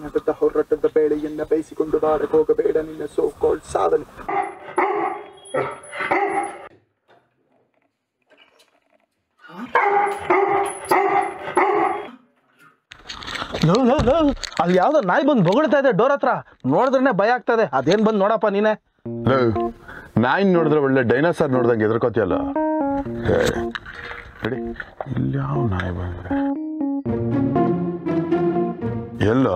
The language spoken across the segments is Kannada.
ನಟದ ಹೊರಟದ ಬೇಳೆಯನ್ನ ಬೇಯಿಸಿಕೊಂಡು ಬಾರಕ್ಕೆ ಹೋಗಬೇಡ ನಿನ್ನ ಸೋ ಕಾಲ್ಡ್ ಸಾಧನೆ ಲೋ, ಲೋ, ಲೋ, ಅಲ್ಲಿ ಯಾವ್ದೋ ನಾಯಿ ಬಂದು ಬೊಗಳ್ತಾ ಇದೆ ಡೋರ್ ಹತ್ರ ನೋಡಿದ್ರೆ ಭಯ ಆಗ್ತದೆ ಅದೇನ್ ಬಂದ್ ನೋಡಪ್ಪ ನೀನೆ ನಾಯಿನ್ ನೋಡಿದ್ರೆ ಒಳ್ಳೆ ಡೈನೋಸಾರ್ ನೋಡ್ದಂಗೆ ಎದ್ರಕೋತಿಯಲ್ಲ ರೆಡಿ ಇಲ್ಲಿ ಯಾವ ನಾಯಿ ಬಂದ್ರೆ ಎಲ್ಲೋ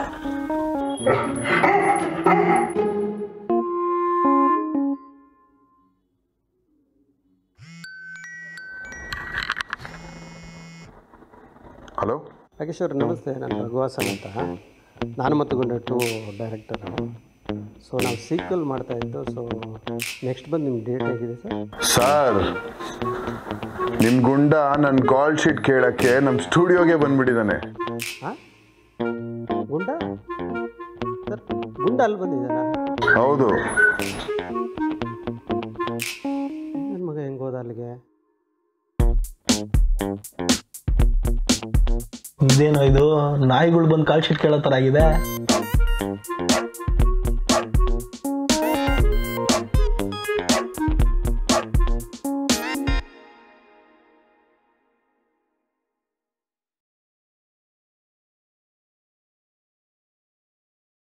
ಹಲೋ ನಾಗೇಶ್ ಅವ್ರೆ ನಮಸ್ತೆ ನಾನು ರಘುವಾಸನ್ ಅಂತ ನಾನು ಮತ್ತು ಗುಂಡ ಟು ಡೈರೆಕ್ಟರು ಸೊ ನಾವು ಸೀಕ್ವಲ್ ಮಾಡ್ತಾ ಇದ್ದು ಸೊ ನೆಕ್ಸ್ಟ್ ಬಂದು ನಿಮ್ಮ ಡೇಟ್ ಹೇಗಿದೆ ಸರ್ ಸರ್ ನಿಮ್ ಗುಂಡ ನನ್ನ ಕಾಲ್ ಶೀಟ್ ಕೇಳಕ್ಕೆ ನಮ್ಮ ಸ್ಟುಡಿಯೋಗೆ ಬಂದ್ಬಿಟ್ಟಿದ್ದಾನೆ ಹಾಂ ಗುಂಡ ಸರ್ ಗುಂಡ ಅಲ್ಲಿ ಬಂದಿದ್ದಾರಾ ಹೌದು ನನ್ನ ಮಗ ಹೆಂಗೆ ಹೋದ ಅಲ್ಲಿಗೆ ಇದೇನೋ ಇದು ನಾಯಿಗಳು ಬಂದು ಕಾಲ್ ಶೀಟ್ ಕೇಳೋ ಥರ ಆಗಿದೆ